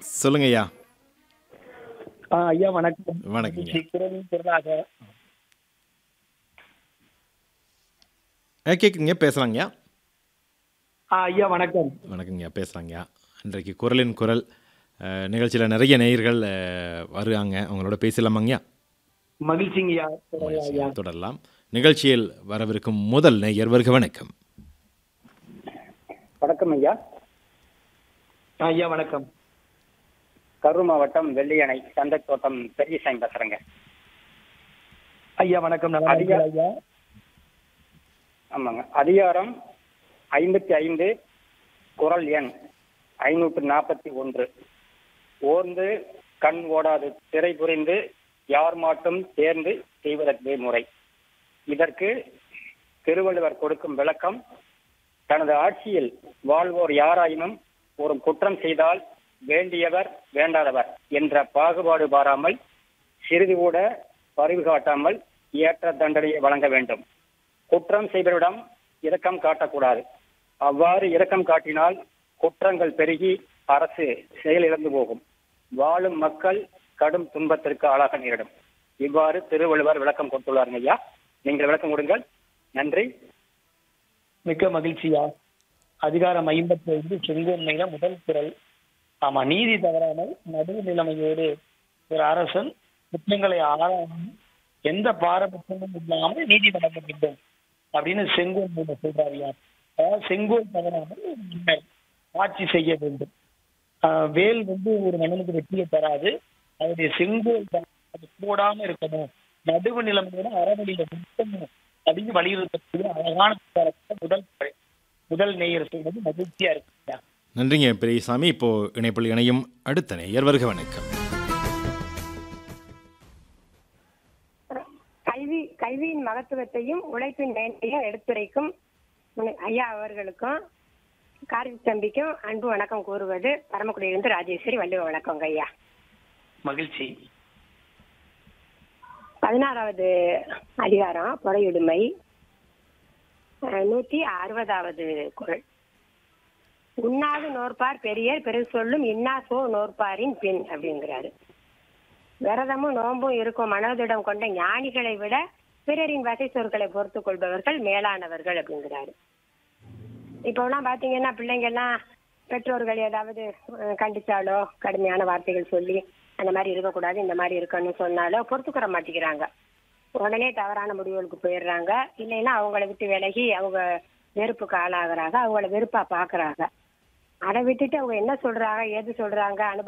சொல்லுங்க ஐயா ஆ, ஐயா வணக்கம் வணக்கங்க. ஸ்ரீ குரலின் குரலாக ஆ, கேக்குதுங்க பேசலாங்கய்யா ஆ, ஐயா வணக்கம் வணக்கங்கய்யா பேசலாங்கய்யா இன்றைக்கு குரலின் குரல் நிகழ்ச்சியில் நிறைய நேயர்கள் அஹ், வருவாங்க அவங்களோட பேசலாமாங்கய்யா மகிழ்ச்சிங்கய்யா சொல்லலாம் ஐயா தொடரலாம் நிகழ்ச்சியில் வரவிருக்கும் முதல் நேயர் வருக வணக்கம் வணக்கம் ஐயா ஆ, ஐயா வணக்கம் கரூர் மாவட்டம் வெள்ளியணை சந்தைத்தோட்டம் பெரியசாமி பேசுறேங்க ஐயா வணக்கம் நல்லா ஐயா. இருக்கீங்களா ஐயா ஆமாங்க அதிகாரம் ஐம்பத்தி ஐந்து குரல் எண் ஐநூற்று நாற்பத்தி ஒன்று ஓர்ந்து கண் ஓடாது திரை புரிந்து யார் மாட்டும் தேர்ந்து செய்வதற்கு முறை இதற்கு திருவள்ளுவர் கொடுக்கும் விளக்கம் தனது ஆட்சியில் வாழ்வோர் யாராயினும் ஒரு குற்றம் செய்தால் வேண்டியவர் வேண்டாதவர் என்ற பாகுபாடு பாராமல் சிறிது கூட பரிவு காட்டாமல் ஏற்ற தண்டனையை வழங்க வேண்டும் குற்றம் செய்தவரிடம் இரக்கம் காட்டக்கூடாது அவ்வாறு இரக்கம் காட்டினால் குற்றங்கள் பெருகி அரசு செயலிழந்து போகும் வாழும் மக்கள் கடும் துன்பத்திற்கு ஆளாக நேரிடும் இவ்வாறு திருவள்ளுவர் விளக்கம் கொடுத்துள்ளாருங்க ஐயா நீங்கள் விளக்கம் கொடுங்கள் நன்றி மிக்க மகிழ்ச்சியா அதிகாரம் ஐம்பத்தி ஐந்து செங்கோன்மையில முதல் குரல் ஆமா நீதி தவறாமல் நடுவு நிலைமையோடு ஒரு அரசன் குற்றங்களை ஆராயும் எந்த பாரபட்சமும் இல்லாமல் நீதி வழங்க வேண்டும் அப்படின்னு செங்கோன்மையில சொல்றாருயா அதாவது செங்கோல் தவறாமல் ஒரு மன்னர் ஆட்சி செய்ய வேண்டும் ஆஹ் வேல் வந்து ஒரு மன்னனுக்கு வெற்றியை தராது அவருடைய செங்கோல் தான் அது போடாம இருக்கணும் நடுவு நிலைமையோட அறவழியில நிற்கணும் அப்படின்னு வலியுறுத்தக்கூடிய அழகான கருத்தை முதல் குரல். முதல் நேயர் சொல்வது மகிழ்ச்சியா இருக்குங்க நன்றிங்க பெரியசாமி இப்போ இணைப்பில் இணையும் அடுத்த நேயர் வருக வணக்கம் கல்வி கல்வியின் மகத்துவத்தையும் உழைப்பின் மேன்மையும் எடுத்துரைக்கும் முனை- ஐயா அவர்களுக்கும் கார்த்திக் தம்பிக்கும் அன்பு வணக்கம் கூறுவது பரமக்குடியிலிருந்து ராஜேஸ்வரி வள்ளுவ வணக்கங்க ஐயா மகிழ்ச்சி பதினாறாவது அதிகாரம் பொறையுடைமை அஹ், நூத்தி அறுபதாவது குரல் உண்ணாது நோற்பார் பெரியர் பெரு சொல்லும் இன்னா சோ நோற்பாரின் பின் அப்படிங்கிறாரு விரதமும் நோன்பும் இருக்கும் மனோதிடம் கொண்ட ஞானிகளை விட பிறரின் வகை சொற்களை பொறுத்துக் கொள்பவர்கள் மேலானவர்கள் அப்படிங்கிறாரு இப்போலாம் பாத்தீங்கன்னா பிள்ளைங்க எல்லாம் பெற்றோர்கள் ஏதாவது அஹ், கண்டிச்சாலோ கடுமையான வார்த்தைகள் சொல்லி அந்த மாதிரி இருக்கக்கூடாது இந்த மாதிரி இருக்கணும்னு சொன்னாலோ பொறுத்துக்கிற மாட்டேங்கிறாங்க உடனே தவறான முடிவுகளுக்கு போயிடுறாங்க இல்லைன்னா அவங்கள விட்டு விலகி அவங்க வெறுப்புக்கு ஆளாகிறாங்க அவங்கள வெறுப்பா பாக்குறாங்க அதை விட்டுட்டு அவங்க என்ன சொல்றாங்க ஏது சொல்றாங்க அனுபவம்